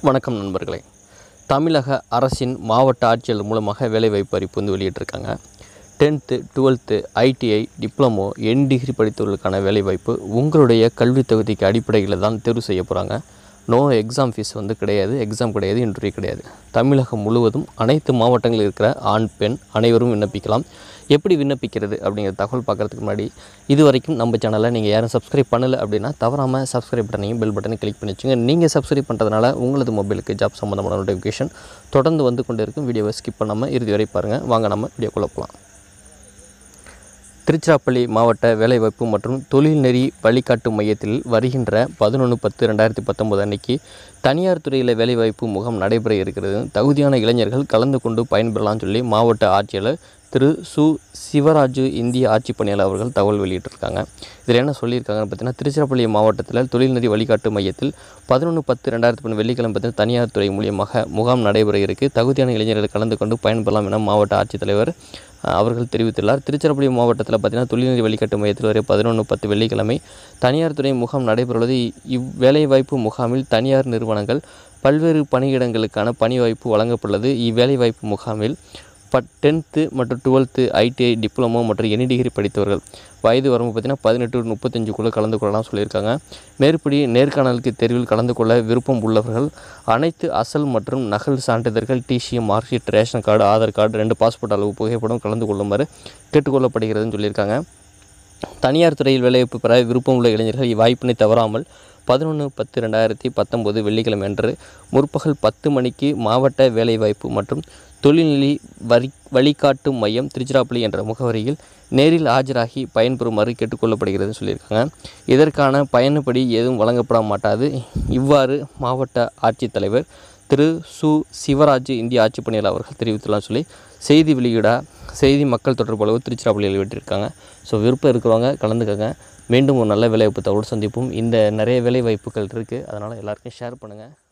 வணக்கம் நண்பர்களே தமிழக அரசின் மாவட்ட ஆட்சியாளர் மூலமாக வேலைவாய்ப்பு அறிவிப்பு வந்து வெளியிட்டிருக்காங்க tenth twelfth ITI diploma and degree படித்தவர்களுக்கான வேலைவாய்ப்பு உங்களுடைய கல்வித் தகுதிக்கு அடிப்படையில் தான் தேர்வு செய்ய போகிறாங்க நோ எக்ஸாம் ஃபீஸ் வந்து கிடையாது எக்ஸாம் கிடையாது இன்டர்வியூ கிடையாது தமிழகம் முழுவதும் அனைத்து மாவட்டங்களில் இருக்கிற ஆண் பெண் அனைவரும் விண்ணப்பிக்கலாம் எப்படி விண்ணப்பிக்கிறது அப்படிங்கிற தகவல் பார்க்குறதுக்கு முன்னாடி இது வரைக்கும் நம்ம சேனலை நீங்கள் யாரும் சப்ஸ்கிரைப் பண்ணலை அப்படின்னா தவறாமல் சப்ஸ்கிரைப் பட்டனையும் பெல் பட்டனை கிளிக் பண்ணி வச்சுங்க நீங்கள் சப்ஸ்கிரைப் பண்ணுறதுனால உங்களது மொபைலுக்கு ஜாப் சம்மந்தமான நோட்டிஃபிகேஷன் தொடர்ந்து வந்து கொண்டு இருக்கும் வீடியோவை ஸ்கிப் பண்ணாமல் இறுதி வரை பாருங்கள் வாங்க நம்ம வீடியோக்குள்ளே போகலாம் திருச்சிராப்பள்ளி மாவட்ட வேலைவாய்ப்பு மற்றும் தொழில்நெறி வழிகாட்டு மையத்தில் வருகின்ற பதினொன்று பத்து ரெண்டாயிரத்தி பத்தொம்போது அன்னைக்கு தனியார் துறையில் வேலைவாய்ப்பு முகாம் நடைபெற இருக்கிறது தகுதியான இளைஞர்கள் கலந்து கொண்டு பயன்பெறலாம்னு சொல்லி மாவட்ட ஆட்சியாளர் திரு சு சிவராஜு இந்திய ஆட்சி பணியாளர் அவர்கள் தகவல் வெளியிட்டிருக்காங்க இதில் என்ன சொல்லியிருக்காங்கன்னு பார்த்தீங்கன்னா திருச்சிராப்பள்ளி மாவட்டத்தில் தொழில்நெறி வழிகாட்டு மையத்தில் பதினொன்று பத்து ரெண்டாயிரத்தி பன்னெண்டு வெள்ளிக்கிழமை பார்த்தீங்கன்னா தனியார் துறை மூலியமாக முகாம் நடைபெற இருக்கு தகுதியான இளைஞர்கள் கலந்து கொண்டு பயன்பெறலாம் என மாவட்ட ஆட்சித்தலைவர் அஹ், அவர்கள் தெரிவித்துள்ளார் திருச்சிராப்பள்ளி மாவட்டத்தில் பார்த்தீங்கன்னா தொழில்நெறி வழிகாட்டு மையத்தில் வரை பதினொன்று பத்து வெள்ளிக்கிழமை தனியார் துறை முகாம் நடைபெறுவது இவ்வேலைவாய்ப்பு முகாமில் தனியார் நிறுவனங்கள் பல்வேறு பணியிடங்களுக்கான பணி வாய்ப்பு வழங்கப்பட்டுள்ளது இவ்வேலைவாய்ப்பு முகாமில் பட் டென்த்து மற்றும் டுவெல்த்து ஐடிஐ டிப்ளமோ மற்றும் எனி டிகிரி படித்தவர்கள் வயது வரம்பு பார்த்தீங்கன்னா பதினெட்டு டு முப்பத்தஞ்சுக்குள்ளே கலந்து கொள்ளலாம் சொல்லியிருக்காங்க மேற்படி நேர்காணலுக்கு தேர்வில் கலந்து கொள்ள விருப்பம் உள்ளவர்கள் அனைத்து அசல் மற்றும் நகல் சான்றிதழ்கள் TCM mark sheet ration card Aadhaar card ரெண்டு பாஸ்போர்ட் அளவு புகைப்படம் கலந்து கொள்ளுமாறு கேட்டுக்கொள்ளப்படுகிறதுன்னு சொல்லியிருக்காங்க தனியார் துறையில் வேலைவாய்ப்பு பெற விருப்பம் உள்ள இளைஞர்கள் இவ்வாய்ப்பினை தவறாமல் பதினொன்று பத்து ரெண்டாயிரத்தி பத்தொம்போது வெள்ளிக்கிழமை அன்று முற்பகல் பத்து மணிக்கு மாவட்ட வேலைவாய்ப்பு மற்றும் தொழில்நிலை வரி வழிகாட்டும் மையம் திருச்சிராப்பள்ளி என்ற முகவரியில் நேரில் ஆஜராகி பயன்பெறுமாறு கேட்டுக்கொள்ளப்படுகிறதுன்னு சொல்லியிருக்காங்க இதற்கான பயணப்படி எதுவும் வழங்கப்பட மாட்டாது இவ்வாறு மாவட்ட ஆட்சித்தலைவர் திரு சு சிவராஜ் இந்திய ஆட்சிப் பணியாளர் அவர்கள் தெரிவித்துள்ளார் சொல்லி செய்தி வெளியிட செய்தி மக்கள் தொடர்பு அலுவலர் திருச்சிராப்பள்ளியில் வெளியிட்டிருக்காங்க ஸோ விருப்பம் இருக்கிறவங்க கலந்துக்கங்க மீண்டும் ஒரு நல்ல வேலைவாய்ப்பு தகவல் சந்திப்போம் இந்த நிறைய வேலை வாய்ப்புகள் இருக்குது அதனால் எல்லாருக்கும் ஷேர் பண்ணுங்கள்